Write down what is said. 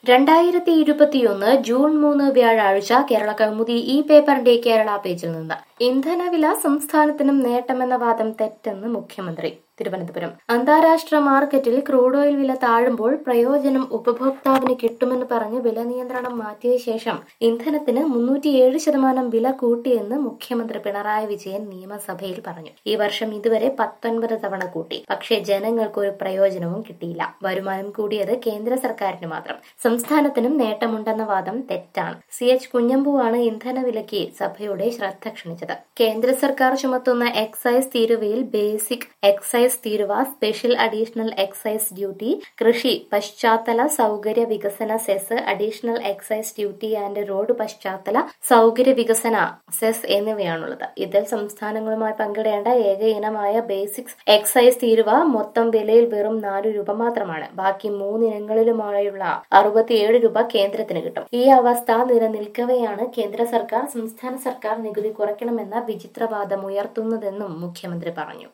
രണ്ടായിരത്തി ഇരുപത്തിയൊന്ന് ജൂൺ മൂന്ന് വ്യാഴാഴ്ച കേരള കൗമുദി ഈ പേപ്പറിന്റെ കേരള പേജിൽ നിന്ന് ഇന്ധനവില സംസ്ഥാനത്തിനും നേട്ടമെന്ന വാദം തെറ്റെന്ന് മുഖ്യമന്ത്രി തിരുവനന്തപുരം അന്താരാഷ്ട്ര മാർക്കറ്റിൽ ക്രൂഡ് ഓയിൽ വില താഴുമ്പോൾ പ്രയോജനം ഉപഭോക്താവിന് കിട്ടുമെന്ന് പറഞ്ഞ് വില നിയന്ത്രണം മാറ്റിയ ശേഷം ഇന്ധനത്തിന് മുന്നൂറ്റിയേഴ് ശതമാനം വില കൂട്ടിയെന്ന് മുഖ്യമന്ത്രി പിണറായി വിജയൻ നിയമസഭയിൽ പറഞ്ഞു ഈ വർഷം ഇതുവരെ പത്തൊൻപത് തവണ കൂട്ടി പക്ഷേ ജനങ്ങൾക്ക് ഒരു പ്രയോജനവും കിട്ടിയില്ല വരുമാനം കൂടിയത് കേന്ദ്ര സർക്കാരിന് മാത്രം സംസ്ഥാനത്തിനും നേട്ടമുണ്ടെന്ന വാദം തെറ്റാണ് സി എച്ച് കുഞ്ഞമ്പുവാണ് ഇന്ധനവിലയ്ക്ക് സഭയുടെ ശ്രദ്ധ ക്ഷണിച്ചത് കേന്ദ്ര സർക്കാർ ചുമത്തുന്ന എക്സൈസ് തീരുവയിൽ ബേസിക് എക്സൈസ് തീരുവ സ്പെഷ്യൽ അഡീഷണൽ എക്സൈസ് ഡ്യൂട്ടി കൃഷി പശ്ചാത്തല സൗകര്യ വികസന cess additional excise duty and road പശ്ചാത്തല സൗകര്യ വികസന സെസ് എന്നിവയാണുള്ളത് ഇതിൽ സംസ്ഥാനങ്ങളുമായി പങ്കിടേണ്ട ഏക ഇനമായ ബേസിക്സ് എക്സൈസ് തീരുവ മൊത്തം വിലയിൽ വെറും നാല് രൂപ മാത്രമാണ് ബാക്കി മൂന്നിനങ്ങളിലുമായുള്ള അറുപത്തിയേഴ് രൂപ കേന്ദ്രത്തിന് കിട്ടും ഈ അവസ്ഥ നിലനിൽക്കവെയാണ് കേന്ദ്ര സർക്കാർ സംസ്ഥാന സർക്കാർ നികുതി കുറയ്ക്കണമെന്ന വിചിത്രവാദം ഉയർത്തുന്നതെന്നും മുഖ്യമന്ത്രി പറഞ്ഞു